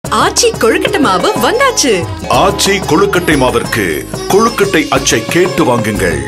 ஆச்சி கொழுக்கட்டை மாவு வந்தாச்சு ஆச்சி கொழுக்கட்டை மாவிற்கு கொழுக்கட்டை அச்சை கேட்டு வாங்குங்கள்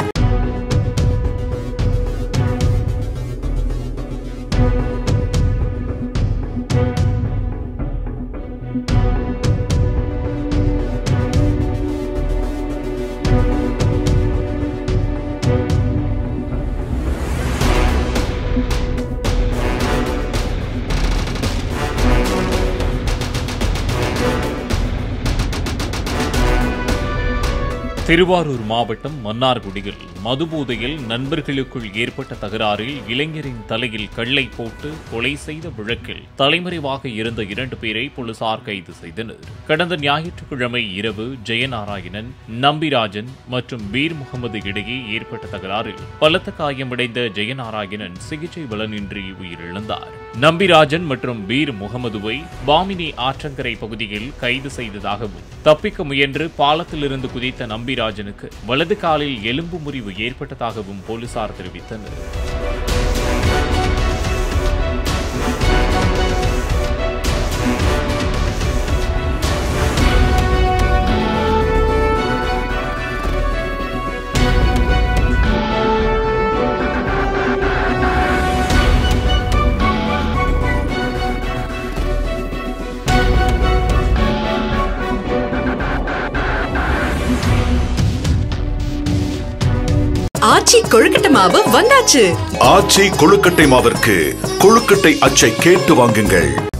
திருவாரூர் மாவட்டம் மன்னார்குடியில் மதுபோதையில் நண்பர்களுக்குள் ஏற்பட்ட தகராறில் இளைஞரின் தலையில் கல்லை போட்டு கொலை செய்த வழக்கில் தலைமறைவாக இருந்த இரண்டு பேரை போலீசார் கைது செய்தனர் கடந்த ஞாயிற்றுக்கிழமை இரவு ஜெயநாராயணன் நம்பிராஜன் மற்றும் பீர் முகமது இடையே ஏற்பட்ட தகராறில் பலத்த காயமடைந்த ஜெயநாராயணன் சிகிச்சை பலனின்றி உயிரிழந்தார் நம்பிராஜன் மற்றும் பீர் முகமதுவை பாமினி ஆற்றங்கரை பகுதியில் கைது செய்ததாகவும் தப்பிக்க முயன்று பாலத்திலிருந்து குதித்த நம்பிராஜனுக்கு வலது காலில் எலும்பு முறிவு ஏற்பட்டதாகவும் போலீசார் தெரிவித்தனர் ஆச்சி கொழுக்கட்டை மாவு வந்தாச்சு ஆச்சி கொழுக்கட்டை மாவிற்கு கொழுக்கட்டை அச்சை கேட்டு வாங்குங்கள்